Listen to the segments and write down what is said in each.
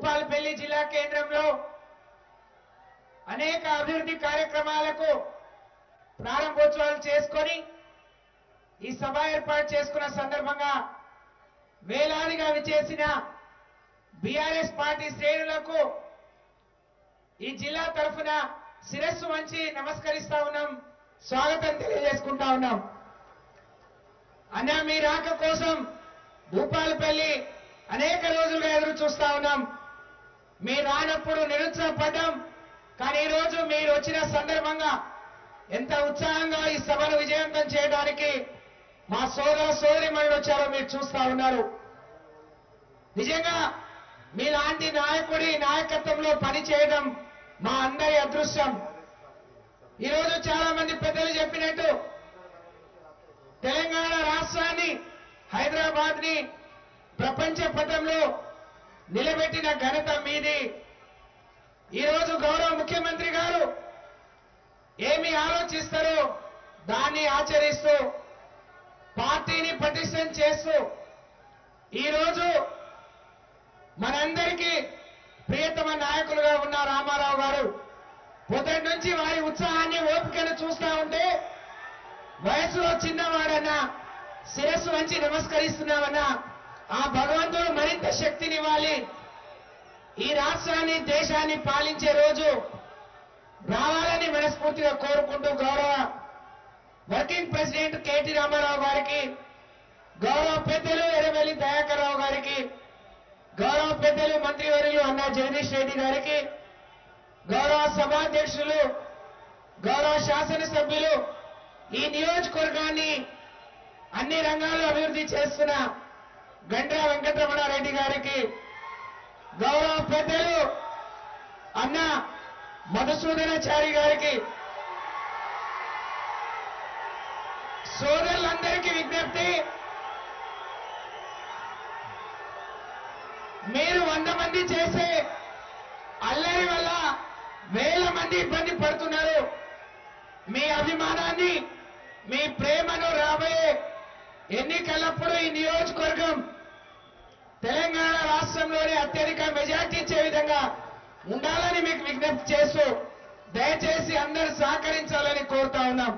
భూపాలపల్లి జిల్లా కేంద్రంలో అనేక అభివృద్ధి కార్యక్రమాలకు ప్రారంభోత్సవాలు చేసుకొని ఈ సభ ఏర్పాటు చేసుకున్న సందర్భంగా వేలాదిగా విచేసిన బీఆర్ఎస్ పార్టీ శ్రేణులకు ఈ జిల్లా తరఫున శిరస్సు వంచి నమస్కరిస్తా ఉన్నాం స్వాగతం తెలియజేసుకుంటా ఉన్నాం అన్న మీ రాక కోసం భూపాలపల్లి అనేక రోజులుగా ఎదురు చూస్తా ఉన్నాం మీరు రానప్పుడు నిరుత్సాహపడ్డాం కానీ ఈ రోజు మీరు వచ్చిన సందర్భంగా ఎంత ఉత్సాహంగా ఈ సభను విజయవంతం చేయడానికి మా సోదర సోదరి వచ్చారో మీరు చూస్తా ఉన్నారు నిజంగా మీలాంటి నాయకుడి నాయకత్వంలో పని చేయడం మా అందరి అదృష్టం ఈరోజు చాలా మంది పెద్దలు చెప్పినట్టు తెలంగాణ రాష్ట్రాన్ని హైదరాబాద్ ని ప్రపంచ పటంలో నిలబెట్టిన ఘనత మీది ఈరోజు గౌరవ ముఖ్యమంత్రి గారు ఏమి ఆలోచిస్తారో దాన్ని ఆచరిస్తూ పార్టీని పటిష్టం చేస్తూ ఈరోజు మనందరికీ ప్రియతమ నాయకులుగా ఉన్న రామారావు గారు పొద్దుటి నుంచి వారి ఉత్సాహాన్ని ఓపికను చూస్తా ఉంటే వయసులో చిన్నవాడన్నా శిరస్సు వంచి నమస్కరిస్తున్నామన్నా ఆ భగవంతుడు మరింత శక్తినివ్వాలి ఈ రాష్ట్రాన్ని దేశాన్ని పాలించే రోజు రావాలని మనస్ఫూర్తిగా కోరుకుంటూ గౌరవ వర్కింగ్ ప్రెసిడెంట్ కేటీ రామారావు గారికి గౌరవ పెద్దలు ఎర్రవెల్లి దయాకర్ రావు గారికి గౌరవ పెద్దలు మంత్రివర్యులు అన్నా జగదీష్ రెడ్డి గారికి గౌరవ సభాధ్యక్షులు గౌరవ శాసనసభ్యులు ఈ నియోజకవర్గాన్ని అన్ని రంగాల్లో అభివృద్ధి చేస్తున్న గండ్రా వెంకటరమణారెడ్డి గారికి గౌరవ పెద్దలు అన్న మధుసూదనాచారి గారికి సోదరులందరికీ విజ్ఞప్తి మీరు వంద మంది చేసే అల్లరి వల్ల వేల మంది ఇబ్బంది పడుతున్నారు మీ అభిమానాన్ని మీ ప్రేమను రాబోయే ఎన్నికలప్పుడు ఈ నియోజకవర్గం తెలంగాణ రాష్ట్రంలోనే అత్యధిక మెజార్టీ ఇచ్చే విధంగా ఉండాలని మీకు విజ్ఞప్తి చేస్తూ దయచేసి అందరూ సహకరించాలని కోరుతా ఉన్నాం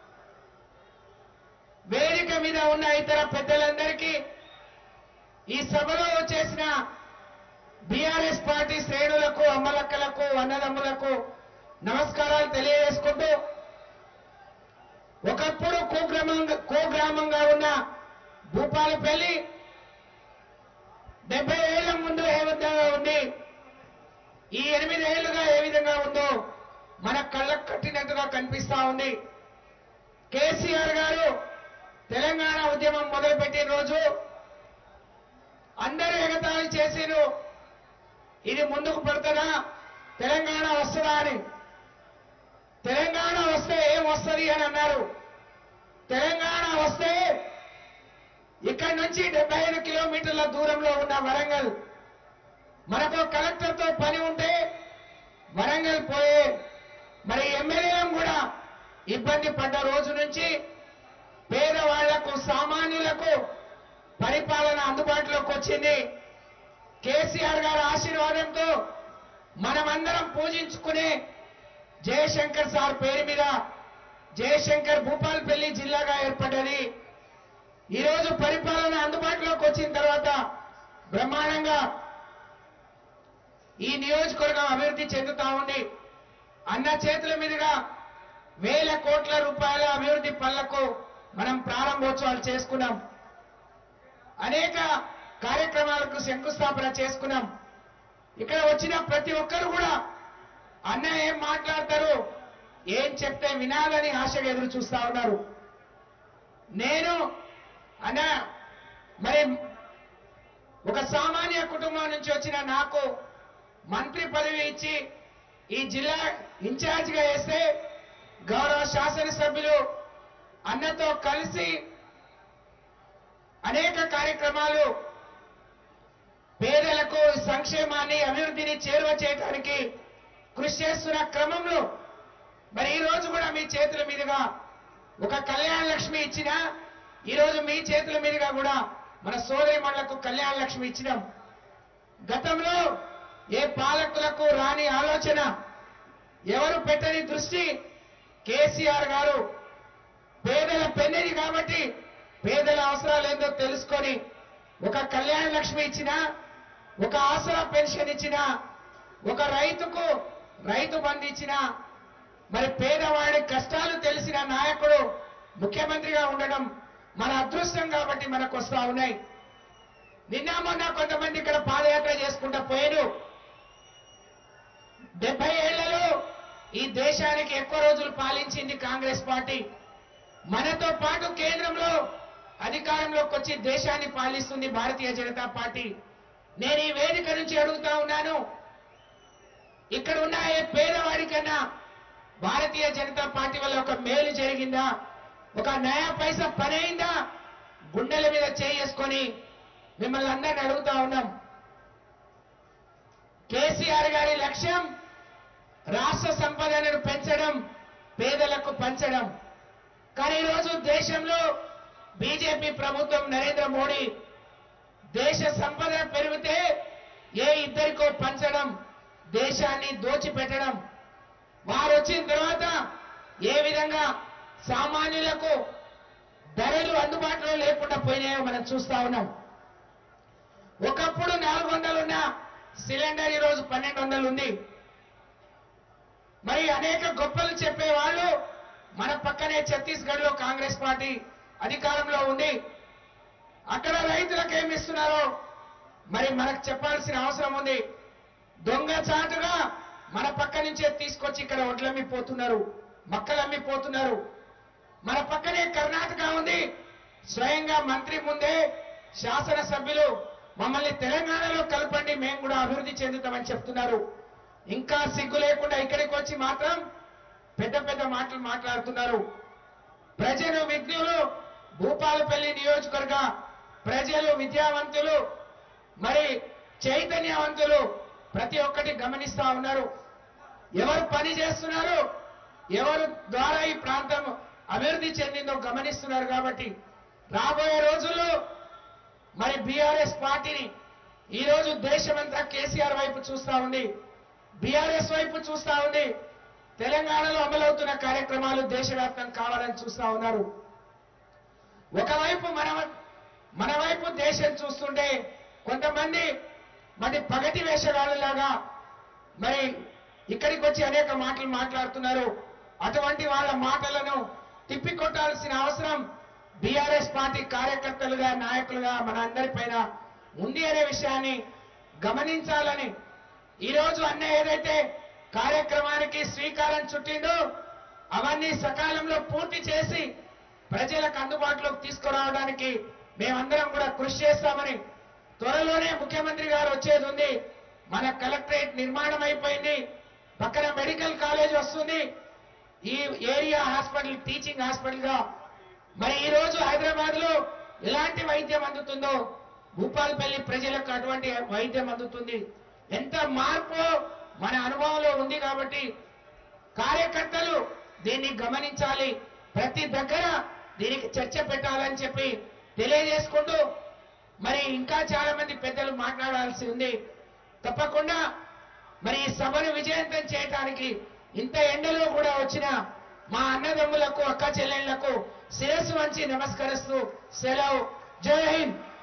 వేదిక మీద ఉన్న ఇతర పెద్దలందరికీ ఈ సభలో వచ్చేసిన బీఆర్ఎస్ పార్టీ శ్రేణులకు అమ్మలక్కలకు అన్నదమ్ములకు నమస్కారాలు తెలియజేసుకుంటూ ఒకప్పుడు కుగ్రామంగా కుగ్రామంగా ఉన్న భూపాలపల్లి డెబ్బై ఏళ్ల ముందు ఏ విధంగా ఉంది ఈ ఎనిమిది ఏళ్లుగా ఏ విధంగా ఉందో మన కళ్ళకు కట్టినట్టుగా కనిపిస్తా ఉంది కేసీఆర్ గారు తెలంగాణ ఉద్యమం మొదలుపెట్టిన రోజు అందరూ ఎగతాళి చేసిరు ఇది ముందుకు పడుతుందా తెలంగాణ వస్తుందా అని తెలంగాణ వస్తే ఏం వస్తుంది అని అన్నారు తెలంగాణ వస్తే ఇక్కడి నుంచి డెబ్బై ఐదు కిలోమీటర్ల దూరంలో ఉన్న వరంగల్ మనకు కలెక్టర్తో పని ఉంటే వరంగల్ పోయే మరి ఎమ్మెల్యేలం కూడా ఇబ్బంది పడ్డ రోజు నుంచి పేదవాళ్లకు సామాన్యులకు పరిపాలన అందుబాటులోకి వచ్చింది కేసీఆర్ గారి ఆశీర్వాదంతో మనమందరం పూజించుకునే జయశంకర్ సార్ పేరు మీద జయశంకర్ భూపాల్పల్లి జిల్లాగా ఏర్పడ్డది ఈరోజు పరిపాలన అందుబాటులోకి వచ్చిన తర్వాత బ్రహ్మాండంగా ఈ నియోజకవర్గం అభివృద్ధి చెందుతా ఉంది అన్న చేతుల మీదుగా వేల కోట్ల రూపాయల అభివృద్ధి పనులకు మనం ప్రారంభోత్సవాలు చేసుకున్నాం అనేక కార్యక్రమాలకు శంకుస్థాపన చేసుకున్నాం ఇక్కడ వచ్చిన ప్రతి ఒక్కరు కూడా అన్న ఏం మాట్లాడతారు ఏం చెప్తే వినాలని ఆశగా ఎదురు చూస్తా ఉన్నారు నేను అన్న మరి ఒక సామాన్య కుటుంబం నుంచి వచ్చిన నాకు మంత్రి పదవి ఇచ్చి ఈ జిల్లా ఇన్ఛార్జిగా వేస్తే గౌరవ శాసనసభ్యులు అన్నతో కలిసి అనేక కార్యక్రమాలు పేదలకు సంక్షేమాన్ని అభివృద్ధిని చేరువ చేయడానికి కృషి చేస్తున్న క్రమంలో మరి ఈ రోజు కూడా మీ చేతుల మీదుగా ఒక కళ్యాణ లక్ష్మి ఇచ్చిన ఈ రోజు మీ చేతుల మీదుగా కూడా మన సోదరి కళ్యాణ లక్ష్మి ఇచ్చినాం గతంలో ఎవరకు రాని ఆలోచన ఎవరు పెట్టని దృష్టి కేసీఆర్ గారు పేదల పెన్నిది కాబట్టి పేదల అవసరాలు ఏందో తెలుసుకొని ఒక కళ్యాణ లక్ష్మి ఇచ్చినా ఒక ఆసరా పెన్షన్ ఇచ్చినా ఒక రైతుకు రైతు బంధు ఇచ్చినా మరి పేదవాడి కష్టాలు తెలిసిన నాయకుడు ముఖ్యమంత్రిగా ఉండడం మన అదృష్టం కాబట్టి మనకు వస్తా ఉన్నాయి నిన్న మొన్న కొంతమంది ఇక్కడ పాదయాత్ర చేసుకుంటా పోయారు డెబ్బై ఏళ్లలో ఈ దేశానికి ఎక్కువ రోజులు పాలించింది కాంగ్రెస్ పార్టీ మనతో పాటు కేంద్రంలో అధికారంలోకి వచ్చి దేశాన్ని పాలిస్తుంది భారతీయ జనతా పార్టీ నేను ఈ వేదిక నుంచి అడుగుతా ఉన్నాను ఇక్కడ ఉన్న ఏ పేదవాడికన్నా భారతీయ జనతా పార్టీ వల్ల ఒక మేలు జరిగిందా ఒక నయా పైసా పని అయిందా గుండెల మీద చేసుకొని మిమ్మల్ని అందరిని అడుగుతా ఉన్నాం కేసీఆర్ గారి లక్ష్యం రాష్ట్ర సంపదను పెంచడం పేదలకు పంచడం కానీ ఈరోజు దేశంలో బీజేపీ ప్రభుత్వం నరేంద్ర మోడీ దేశ సంపద పెరిగితే ఏ ఇద్దరికో పంచడం దేశాన్ని దోచిపెట్టడం వారు వచ్చిన తర్వాత ఏ విధంగా సామాన్యులకు ధరలు అందుబాటులో లేకుండా పోయినాయో మనం చూస్తా ఉన్నాం ఒకప్పుడు నాలుగు వందలున్న సిలిండర్ ఈ రోజు పన్నెండు వందలు ఉంది మరి అనేక గొప్పలు చెప్పే వాళ్ళు మన పక్కనే ఛత్తీస్గఢ్ లో కాంగ్రెస్ పార్టీ అధికారంలో ఉంది అక్కడ రైతులకు ఏమి ఇస్తున్నారో మరి మనకు చెప్పాల్సిన అవసరం ఉంది దొంగ చాటుగా మన పక్క నుంచే తీసుకొచ్చి ఇక్కడ వడ్లమ్మిపోతున్నారు మక్కలమ్మిపోతున్నారు మన పక్కనే కర్ణాటక ఉంది స్వయంగా మంత్రి ముందే శాసనసభ్యులు మమ్మల్ని తెలంగాణలో కలపండి మేము కూడా అభివృద్ధి చెందుతామని చెప్తున్నారు ఇంకా సిగ్గు లేకుండా ఇక్కడికి వచ్చి మాత్రం పెద్ద పెద్ద మాటలు మాట్లాడుతున్నారు ప్రజలు విజ్ఞులు భూపాలపల్లి నియోజకవర్గ ప్రజలు విద్యావంతులు మరి చైతన్యవంతులు ప్రతి ఒక్కటి గమనిస్తా ఉన్నారు ఎవరు పని చేస్తున్నారు ఎవరు ద్వారా ఈ ప్రాంతం అభివృద్ధి చెందిందో గమనిస్తున్నారు కాబట్టి రాబోయే రోజుల్లో మరి బీఆర్ఎస్ పార్టీని ఈ రోజు దేశమంతా కేసీఆర్ వైపు చూస్తా ఉంది బీఆర్ఎస్ వైపు చూస్తా ఉంది తెలంగాణలో అమలవుతున్న కార్యక్రమాలు దేశవ్యాప్తం కావాలని చూస్తా ఉన్నారు ఒకవైపు మన మన వైపు దేశం చూస్తుంటే కొంతమంది మరి పగటి వేషగాళ్ళలాగా మరి ఇక్కడికి వచ్చి అనేక మాటలు మాట్లాడుతున్నారు అటువంటి వాళ్ళ మాటలను తిప్పికొట్టాల్సిన అవసరం బీఆర్ఎస్ పార్టీ కార్యకర్తలుగా నాయకులుగా మన అందరిపైన ఉంది అనే విషయాన్ని గమనించాలని ఈరోజు అన్న ఏదైతే కార్యక్రమానికి శ్రీకారం చుట్టిందో అవన్నీ సకాలంలో పూర్తి చేసి ప్రజలకు అందుబాటులోకి తీసుకురావడానికి మేమందరం కూడా కృషి చేస్తామని త్వరలోనే ముఖ్యమంత్రి గారు వచ్చేది ఉంది మన కలెక్టరేట్ నిర్మాణం అయిపోయింది పక్కన మెడికల్ కాలేజ్ వస్తుంది ఈ ఏరియా హాస్పిటల్ టీచింగ్ హాస్పిటల్ గా మరి ఈ రోజు హైదరాబాద్ లో ఎలాంటి వైద్యం అందుతుందో భూపాలపల్లి ప్రజలకు అటువంటి వైద్యం అందుతుంది ఎంత మార్పు మన అనుభవంలో ఉంది కాబట్టి కార్యకర్తలు దీన్ని గమనించాలి ప్రతి దగ్గర దీనికి చర్చ పెట్టాలని చెప్పి తెలియజేసుకుంటూ మరి ఇంకా చాలా మంది పెద్దలు మాట్లాడాల్సి ఉంది తప్పకుండా మరి ఈ సభను విజయవంతం చేయడానికి ఇంత ఎండలో కూడా వచ్చిన మా అన్నదమ్ములకు అక్క చెల్లెళ్లకు శిరస్సు వంచి నమస్కరిస్తూ సెలవు జై హింద్